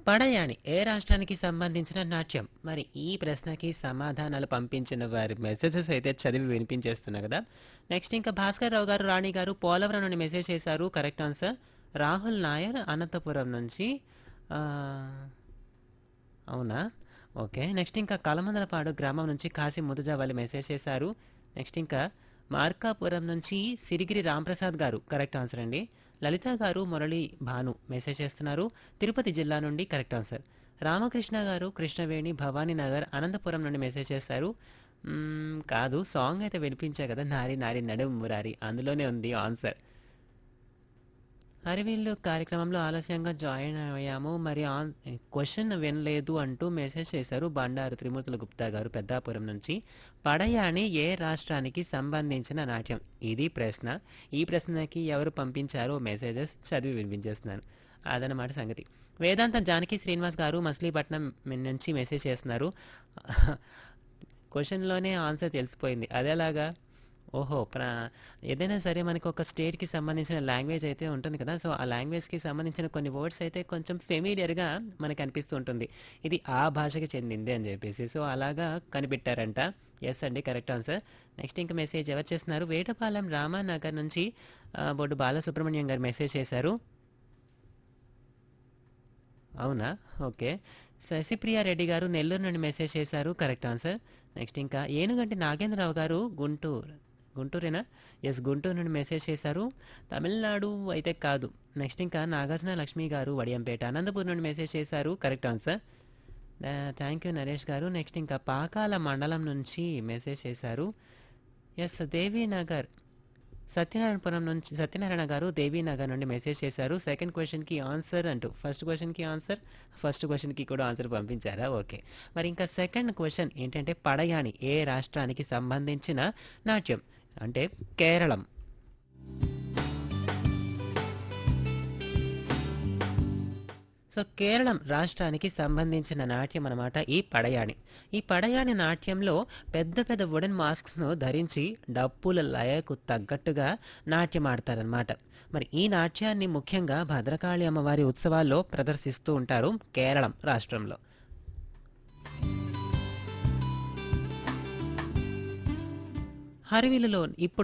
పడయాణి ఏ రాష్ట్రానికి సంబంధించిన నాట్యం మరి ఈ ప్రశ్నకి సమాధానాలు పంపించిన వారి మెసేజెస్ అయితే చదివి వినిపించేస్తున్నా కదా నెక్స్ట్ ఇంకా భాస్కర్ రావు గారు రాణి గారు పోలవరం నుండి మెసేజ్ చేశారు కరెక్ట్ ఆన్సర్ రాహుల్ నాయర్ అనంతపురం నుంచి ఆ, అవునా ఓకే నెక్స్ట్ ఇంకా కలమందలపాడు గ్రామం నుంచి కాశీ ముదుజా వాళ్ళు మెసేజ్ చేశారు నెక్స్ట్ ఇంకా మార్కాపురం నుంచి సిరిగిరి రాంప్రసాద్ గారు కరెక్ట్ ఆన్సర్ అండి లలిత గారు మురళి భాను మెసేజ్ చేస్తున్నారు తిరుపతి జిల్లా నుండి కరెక్ట్ ఆన్సర్ రామకృష్ణ గారు కృష్ణవేణి భవానీ నగర్ అనంతపురం నుండి మెసేజ్ చేశారు మ్మ్, కాదు సాంగ్ అయితే వినిపించా కదా నారి నారి నడుం మురారి అందులోనే ఉంది ఆన్సర్ హరివీళ్ళు కార్యక్రమంలో ఆలస్యంగా జాయిన్ అయ్యాము మరి ఆన్ క్వశ్చన్ వినలేదు అంటూ మెసేజ్ చేశారు బండారు త్రిమూర్తుల గుప్తా గారు పెద్దాపురం నుంచి పడయాణి ఏ రాష్ట్రానికి సంబంధించిన నాట్యం ఇది ప్రశ్న ఈ ప్రశ్నకి ఎవరు పంపించారో మెసేజెస్ చదివి వినిపించేస్తున్నాను అదనమాట సంగతి వేదాంతం జానకి శ్రీనివాస్ గారు మచిలీపట్నం నుంచి మెసేజ్ చేస్తున్నారు క్వశ్చన్లోనే ఆన్సర్ తెలిసిపోయింది అదేలాగా ఓహో ప్ర ఏదైనా సరే మనకి ఒక స్టేట్కి సంబంధించిన లాంగ్వేజ్ అయితే ఉంటుంది కదా సో ఆ లాంగ్వేజ్కి సంబంధించిన కొన్ని వర్డ్స్ అయితే కొంచెం ఫెమిలియర్గా మనకు అనిపిస్తూ ఉంటుంది ఇది ఆ భాషకి చెందింది అని చెప్పేసి సో అలాగా కనిపెట్టారంట ఎస్ అండి కరెక్ట్ ఆన్సర్ నెక్స్ట్ ఇంకా మెసేజ్ ఎవరు చేస్తున్నారు వేటపాలెం రామానగర్ నుంచి ఆ, బొడ్డు బాలసుబ్రహ్మణ్యం గారు మెసేజ్ చేశారు అవునా ఓకే శశిప్రియ రెడ్డి గారు నెల్లూరు నుండి మెసేజ్ చేశారు కరెక్ట్ ఆన్సర్ నెక్స్ట్ ఇంకా ఏనుగంటి నాగేంద్రరావు గారు గుంటూరు గుంటూరేనా ఎస్ గుంటూరు నుండి మెసేజ్ చేశారు తమిళనాడు అయితే కాదు నెక్స్ట్ ఇంకా నాగార్జున లక్ష్మి గారు వడియంపేట అనంతపూర్ నుండి మెసేజ్ చేశారు correct answer thank you Naresh గారు నెక్స్ట్ ఇంకా పాకాల మండలం నుంచి మెసేజ్ చేశారు ఎస్ దేవీనగర్ సత్యనారాయణపురం నుంచి సత్యనారాయణ గారు దేవీనగర్ నుండి మెసేజ్ చేశారు సెకండ్ క్వశ్చన్కి ఆన్సర్ అంటూ ఫస్ట్ క్వశ్చన్కి ఆన్సర్ ఫస్ట్ క్వశ్చన్కి కూడా ఆన్సర్ పంపించారా ఓకే మరి ఇంకా సెకండ్ క్వశ్చన్ ఏంటంటే పడయాణి ఏ రాష్ట్రానికి సంబంధించిన నాట్యం అంటే కేరళం సో కేరళం రాష్ట్రానికి సంబంధించిన నాట్యం అన్నమాట ఈ పడయాణి ఈ పడయాణి నాట్యంలో పెద్ద పెద్ద వుడెన్ మాస్క్స్ను ధరించి డప్పుల లయకు తగ్గట్టుగా నాట్యం ఆడతారనమాట మరి ఈ నాట్యాన్ని ముఖ్యంగా భద్రకాళి అమ్మవారి ఉత్సవాల్లో ప్రదర్శిస్తూ ఉంటారు కేరళం రాష్ట్రంలో హరివిలులో ఇప్పుడు